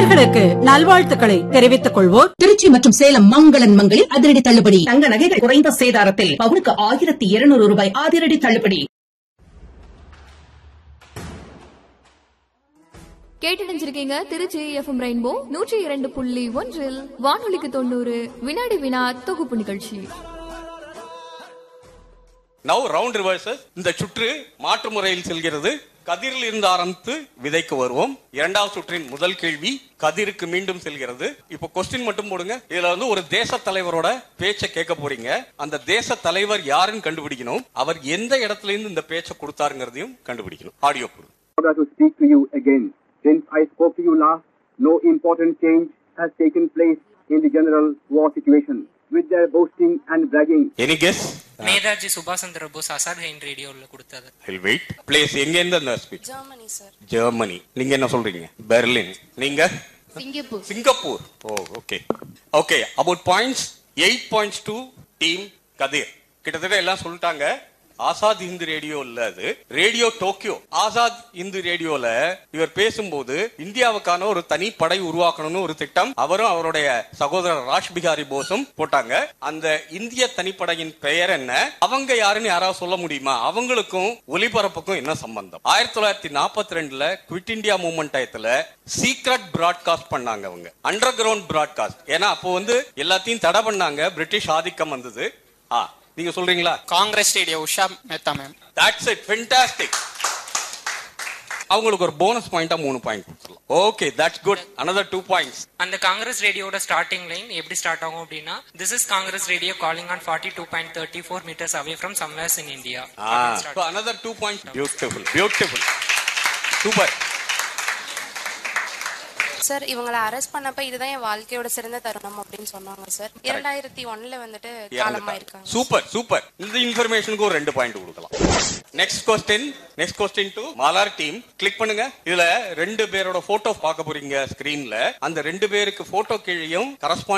நேயர்களுக்கு நல்வாழ்த்துக்களை தெரிவித்துக் கொள்வோர் திருச்சி மற்றும் சேலம் மங்களன் மங்களில் அதிரடி தள்ளுபடி தங்க நகைகள் குறைந்த சேதாரத்தில் பவுனுக்கு ஆயிரத்தி இருநூறு ரூபாய் அதிரடி தள்ளுபடி கேட்டடைஞ்சிருக்கீங்க திருச்சி எஃப்எம் ரெயின்போ நூற்றி இரண்டு புள்ளி ஒன்றில் வானொலிக்கு தொண்ணூறு வினாடி வினா தொகுப்பு நிகழ்ச்சி நவ் ரவுண்ட் ரிவர்சஸ் இந்த சுற்று மாற்று முறையில் செல்கிறது கதிரில் இருந்து ஆரம்பித்து விதைக்கு வருவோம் இரண்டாவது சுற்றின் முதல் கேள்வி கதிருக்கு மீண்டும் செல்கிறது இப்போ கொஸ்டின் மட்டும் போடுங்க இதுல வந்து ஒரு தேச தலைவரோட பேச்சை கேட்க போறீங்க அந்த தேச தலைவர் யாருன்னு கண்டுபிடிக்கணும் அவர் எந்த இடத்துல இருந்து இந்த பேச்சை கொடுத்தாருங்கிறதையும் கண்டுபிடிக்கணும் ஆடியோ கொடுங்க order to speak to you again. Since I spoke to you last, no important change has taken place in the general war situation. With their boasting and bragging, any guess Netaji சுபாஷ் சந்திர போஸ் அசார் ஹைன் ரேடியோல கொடுத்தது hill wait place எங்க இருந்து அந்த speech Germany sir Germany நீங்க என்ன சொல்றீங்க Berlin நீங்க Singapore Singapore oh okay okay about points eight points to team Kathir கிட்டத்தட்ட எல்லாம் சொல்லிட்டாங்க ஆசாத் இந்து ரேடியோ இல்ல அது ரேடியோ டோக்கியோ ஆசாத் இந்து ரேடியோல இவர் பேசும்போது இந்தியாவுக்கான ஒரு தனி படை உருவாக்கணும்னு ஒரு திட்டம் அவரும் அவருடைய சகோதரர் ராஜ் பிகாரி போஸும் போட்டாங்க அந்த இந்திய தனிப்படையின் பெயர் என்ன அவங்க யாருன்னு யாராவது சொல்ல முடியுமா அவங்களுக்கும் ஒலிபரப்புக்கும் என்ன சம்பந்தம் ஆயிரத்தி தொள்ளாயிரத்தி நாற்பத்தி ரெண்டுல குவிட் இந்தியா மூவ்மெண்ட் டயத்துல சீக்ரெட் பிராட்காஸ்ட் பண்ணாங்க அவங்க அண்டர் கிரவுண்ட் பிராட்காஸ்ட் ஏன்னா அப்போ வந்து எல்லாத்தையும் தடை பண்ணாங்க பிரிட்டிஷ் ஆதிக்கம் வந்தது ஆ நீங்க சொல்றீங்களா Congress radio Usha Mehta ma'am that's it fantastic அவங்களுக்கு ஒரு போனஸ் பாயிண்டா மூணு பாயிண்ட் கொடுத்துடலாம் okay that's good another two points அந்த காங்கிரஸ் ரேடியோட ஸ்டார்டிங் லைன் எப்படி ஸ்டார்ட் ஆகும் அப்படின்னா this is Congress radio calling on forty two point thirty four meters away from somewheres in India so another two points beautiful beautiful super sir இவங்களை arrest பண்ணப்ப இதுதான் என் வாழ்க்கையோட சிறந்த தருணம் அப்படின்னு சொன்னாங்க சார் இரண்டாயிரத்தி ஒன்னுல வந்துட்டு காலமாயிருக்காங்க சூப்பர் சூப்பர் இந்த இன்ஃபர்மேஷனுக்கு ஒரு ரெண்டு பாயிண்ட் கொடுக்கலாம் next question next question to Malar team click பண்ணுங்க இதுல ரெண்டு பேரோட போட்டோ பார்க்க போறீங்க ஸ்கிரீன்ல அந்த ரெண்டு பேருக்கு போட்டோ கீழையும் கரஸ்பாண்ட்